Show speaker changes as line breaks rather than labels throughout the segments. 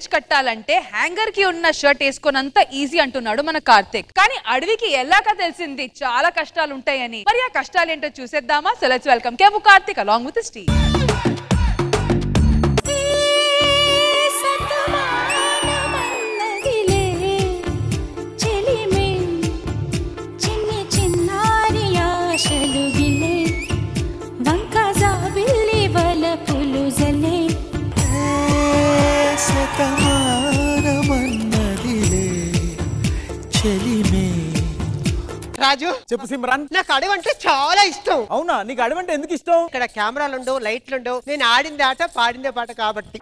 Bridge కట్టాలంటే hanger కి ఉన్న షర్ట్ వేసుకోనంత ఈజీ అంటున్నాడు మన కార్తిక్ కానీ అడవికి వెళ్ళాక తెలిసింది చాలా కష్టాలు ఉంటాయని మరి ఆ కష్టాలు ఏంటో చూసేద్దామా so let's welcome Kevvu Karthik along with స్టీ
సతమానమన్నదిలే చెలిమే చిన్ని చిన్నారి ఆశలు గిలే వంక జాబిల్లి వలపులు జలే
శతమానమన్నదిలే చెలిమే
రాజు
చెప్పు సిమ్రాన్
నాకు అడవి అంటే చాలా ఇష్టం
అవునా నీకు అడవంటే ఎందుకు ఇష్టం
ఇక్కడ కెమెరాలు ఉండవు లైట్లు ఉండవు నేను ఆడింది ఆట పాడిందే పాట కాబట్టి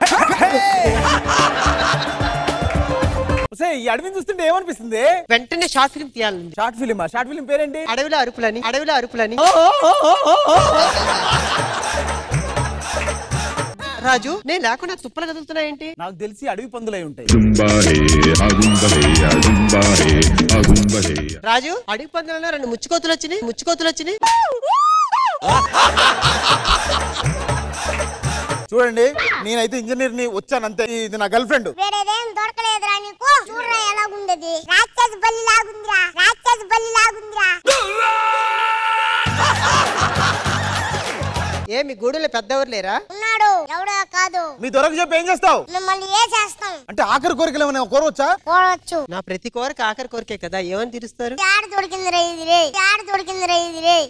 సే ఈ అడవిని చూస్తుంటే ఏమనిపిస్తుంది
వెంటనే షార్ట్ ఫిల్మ్ తీయాలండి
షార్ట్ ఫిలిం షార్ట్ ఫిలిం పేరేంటి
అడవిలో అరుపులని అడవిలో అరుపులని రాజు నేను లేకుండా తుప్పలు కదులుతున్నాయేంటి
నాకు తెలిసి అడవి పందులై ఉంటాయి
Zumbahe, agumbahe, agumbahe, agumbahe.
రాజు అడవి పందులలో రెండు ముచ్చుకోతులు వచ్చినాయి ముచ్చుకోతులు వచ్చినాయి
చూడండి నేనైతే ఇంజనీర్ ని వచ్చాను అంతే ఇది నా గర్ల్ ఫ్రెండ్
వేరేదేం దొరకలేదురా నీకు చూడరా ఎలాగుండది రాక్షస బల్లి లాగుందిరా రాక్షస బల్లి లాగుందిరా
ఏ మీ గూడెలో పెద్దవారు లేరా
ఉన్నాడు ఎవడో కాదు
మీ దొరకు చెప్పి ఏం చేస్తావు
మిమ్మల్ని ఏ చేస్తాం
అంటే ఆఖరి కోరికలు ఏమైనా కోరవచ్చా
కోరవచ్చు
నా ప్రతి కోరిక ఆఖరి కోరికే కదా ఏమని తీరుస్తారు
ఆడ దొరికింది రే ఇది రే ఆడ దొరికింది రే ఇది రే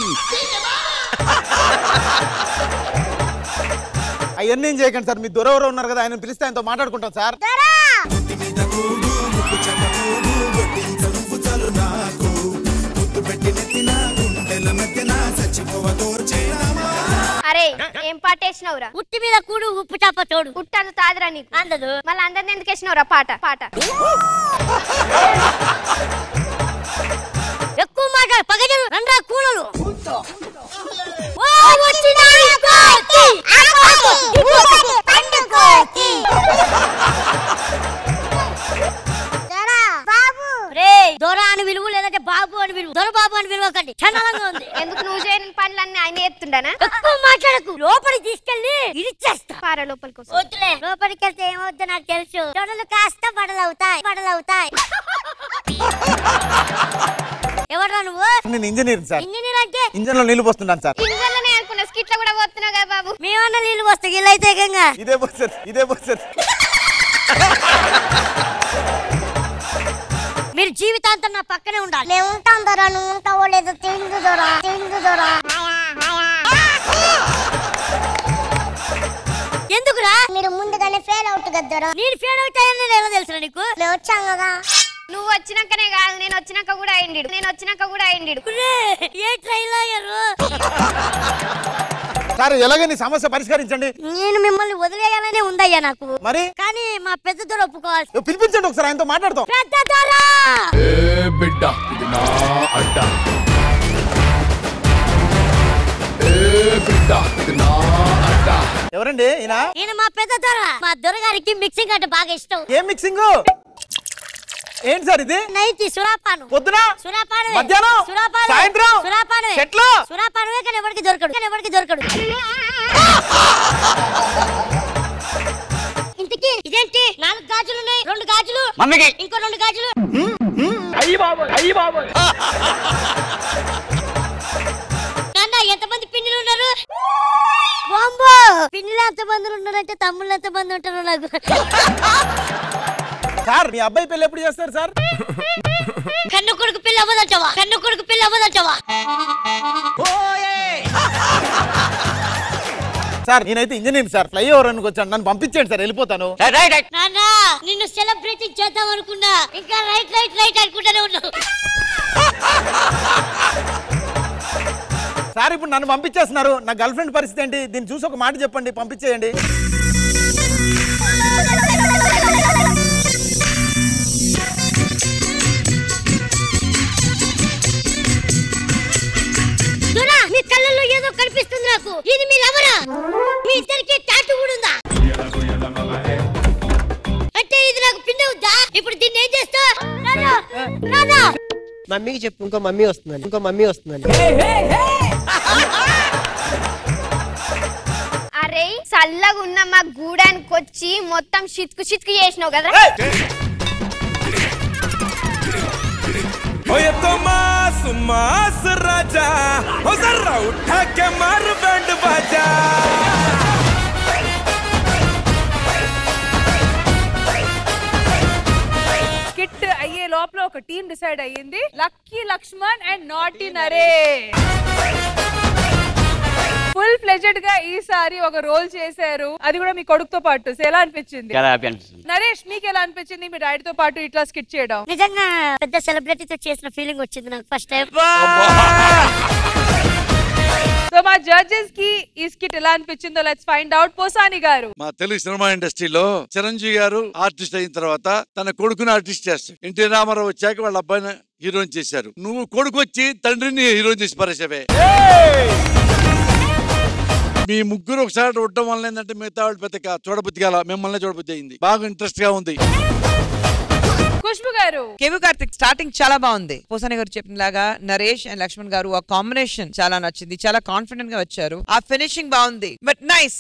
అవన్నీ ఏం చేయకండి సార్ మీ దొరెవరో ఉన్నారు కదా ఆయన పిలిస్తే ఆయనతో మాట్లాడుకుంటాం సార్
దొరా
అరే ఏం పాట వేసినవురా
ఉట్టి మీద కూడు ఉప్పు చాప తోడు
పుట్టాను తాదిరా నీకు
అందదు
మళ్ళీ అందరిని ఎందుకు వేసినవురా పాట పాట
ఎక్కువ మాట పగజలు రండ్రా కూలలు ఓ వచ్చినాడు కోతి!
ఆ కోతి, ఈ కోతి, పండు కోతి. దొరా బాబు
రే దొర అని విలువ లేదంటే బాబు అని విలువ దొర బాబు అని విలువకండి చండాలంగా ఉంది
ఎందుకు నువ్వు చేయని పనులన్నీ ఆయన ఎత్తుండనా
ఎక్కువ మాట్లాడకు లోపలికి తీసుకెళ్ళి ఇరిచేస్తా
పారా లోపలికి వస్తా.
వద్దులే లోపలికి వెళ్తే ఏమవుతుందో నాకు తెలుసు దొడలు కాస్త బడలవుతాయి బడలవుతాయి ఎవడ్రా నువ్వు
నేను ఇంజనీర్ సార్
ఇంజనీర్ అంటే
ఇంజన్ లో నీళ్లు పోస్తున్నాను సార్
ఇందువల్లనే అనుకున్నా స్కిట్లో కూడా పోతున్నావు కదా బాబు
మేమన్నా నీళ్ళు వస్తాయి ఇలా అయితే ఏకంగా
ఇదే పోస్తుంది ఇదే పోస్తుంది
మీరు జీవితాంతం నా పక్కనే ఉండాలి
మేము ఉంటాం దొరా నువ్వు ఉంటావో లేదో తెలియదు దొరా తెలియదు దొరా
ఎందుకురా
మీరు ముందుగానే ఫెయిల్ అవుట్ కదా దొరా
నేను ఫెయిల్ అవుతాయని నేను ఎలా తెలుసురా నీకు
మేము వచ్చాం కదా
నువ్వు వచ్చినాకనే కాదు నేను వచ్చినాక కూడా అయిండి నేను వచ్చినాక కూడా అయిండి
ఒరే, ఏ ట్రైల్ అయ్యారు
సార్ ఎలాగని సమస్య పరిష్కరించండి
నేను మిమ్మల్ని వదిలేయాలనే ఉందయ్యా నాకు
మరి
కానీ మా పెద్ద దొర ఒప్పుకోవాలి
ఏ, పిలిపించండి ఒకసారి ఆయనతో మాట్లాడతాం
పెద్ద దొర
Eh, bidda, ఇది నా అడ్డ. Eh, bidda, ఇది నా అడ్డ.
ఎవరండి ఈయన
ఈయన మా పెద్ద దొర మా దొరగారికి మిక్సింగ్ అంటే బాగా ఇష్టం
ఏం మిక్సింగ్ ఏంటి సార్ ఇది
నైట్ సురాపాను
పొద్దున
సురాపాను
మధ్యాహ్నం
సురాపాను
సాయంత్రం
సురాపాను
చెట్లు
సురాపానువే కానీ ఎవరికి దొరకడు కానీ ఎవరికి దొరకడు ఇంతకీ ఇదేంటి నాలుగు గాజులు ఉన్నాయి రెండు గాజులు
మమ్మీకి
ఇంకో రెండు గాజులు నాన్న ఎంతమంది పిన్నులు ఉన్నారు వామ్మో పిన్నులు ఎంతమంది ఉన్నారంటే తమ్ముళ్ళు ఎంతమంది ఉంటారు నాకు
సార్ మీ అబ్బాయి పెళ్లి ఎప్పుడు చేస్తారు సార్
కన్ను కొడుకు పిల్ల అవ్వదంటావా కన్ను కొడుకు పిల్ల అవ్వదంటావా
సార్ నేనైతే ఇంజనీర్ సార్ ఫ్లైఓవర్ అనుకు వచ్చాను నన్ను పంపించండి సార్ వెళ్ళిపోతాను
నాన్న నిన్ను సెలబ్రేటింగ్ చేద్దాం అనుకున్నా ఇంకా రైట్ రైట్ రైట్ అనుకుంటానే ఉన్నావు
సార్ ఇప్పుడు నన్ను పంపించేస్తున్నారు నా గర్ల్ ఫ్రెండ్ పరిస్థితి ఏంటి దీన్ని చూసి ఒక మాట చెప్పండి పంపించేయండి
దురా మీ కళ్ళల్లో ఏదో కనిపిస్తుంది నాకు ఇది మీరు ఎవరా మీ ఇద్దరికి టాటూ కూడా ఉందా అంటే ఇది నాకు పిండి అవుద్దా ఇప్పుడు దీన్ని ఏం చేస్తా నాన్న నాన్న
మమ్మీకి చెప్పు ఇంకో మమ్మీ వస్తుందని ఇంకో మమ్మీ వస్తుందని
అరే చల్లగా ఉన్న మా గూడానికి వచ్చి మొత్తం చితుకు చితుకు చేసినావు కదా
ओए तो मास मास राजा हो जरा उठा के मार बैंड बाजा
స్కిట్ అయ్యే లోపల ఒక టీం డిసైడ్ అయ్యింది lucky Lakshman and Naati Naresh full fledged గా ఈసారి ఒక రోల్ చేశారు అది కూడా మీ కొడుకుతో పాటు సో ఎలా అనిపించింది
చాలా హ్యాపీ అనిపిస్తుంది
నరేష్ మీకు ఎలా అనిపించింది మీ డాడీ తో పాటు ఇట్లా స్కిట్ చేయడం
నిజంగా పెద్ద సెలబ్రిటీతో చేసిన ఫీలింగ్ వచ్చింది నాకు ఫస్ట్ టైం
సో మా జడ్జెస్ కి ఈ స్కిట్ ఎలా అనిపించిందో లెట్స్ ఫైండ్ అవుట్ పోసాని గారు
మా తెలుగు సినిమా ఇండస్ట్రీలో చిరంజీవి గారు ఆర్టిస్ట్ అయిన తర్వాత తన కొడుకుని ఆర్టిస్ట్ చేస్తాడు ఎన్టీ రామారావు వచ్చాక వాళ్ళ అబ్బాయిని హీరోయిన్ చేశారు నువ్వు కొడుకు వచ్చి తండ్రిని హీరోయిన్ చేసి పరేసావే మీ ముగ్గురు ఒకసారి ఉండడం వల్ల ఏంటంటే మిగతా వాళ్ళు పెద్ద చూడబుద్ధి గల మిమ్మల్ని చూడబుద్ధి అయింది బాగా ఇంట్రెస్ట్ గా ఉంది
ఖుష్బు గారు
కేవి కార్తిక్ స్టార్టింగ్ చాలా బాగుంది పోసాని గారు చెప్పిన లాగా నరేష్ అండ్ లక్ష్మణ్ గారు ఆ కాంబినేషన్ చాలా నచ్చింది చాలా కాన్ఫిడెంట్ గా వచ్చారు ఆ ఫినిషింగ్ బాగుంది బట్ నైస్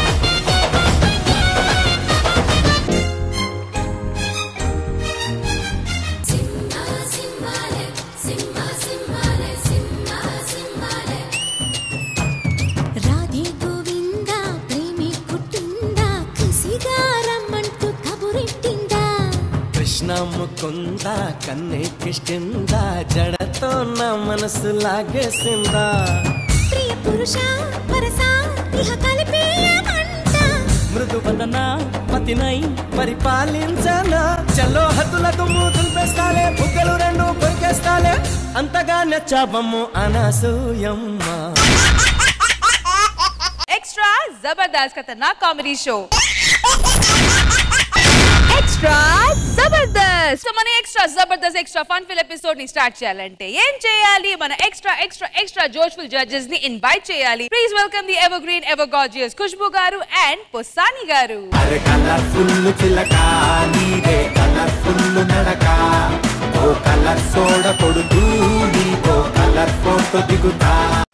రాధే గోవింద ప్రేమి కుట్టిందా కసిగా రమ్మంటూ కబురెట్టిందా
కృష్ణ ముకుంద కన్నెక్కిష్టింద జడతో నా మనసు లాగేసిందా
ప్రియ పురుష వరస ఇహ కలిపేయమంట
మృదు వదన పతినై పరిపాలించనా చలో హద్దులకు మూతులు పెస్తాలే బుగ్గలు రెండు కొరికేస్తాలే అంతగా నచ్చాబమ్ము అనసూయమ్మ
ఎక్స్ట్రా జబర్దస్త్ ఖతర్నాక్ comedy show extra Jabardasth so మన extra Jabardasth extra fun fill episode ని స్టార్ట్ చేయాలంటే ఏం చేయాలి మన ఎక్స్ట్రా ఎక్స్ట్రా ఎక్స్ట్రా జోష్ఫుల్ జడ్జెస్ ని ఇన్వైట్ చేయాలి please welcome the ever green ever gorgeous Khushbu garu and పొస్సాని గారు
అరే కలర్ఫుల్ చిలక నీదే కలర్ఫుల్ నడక ఓ కలర్ సోడ కొడుతూ నీతో కలర్ ఫోటో దిగుతా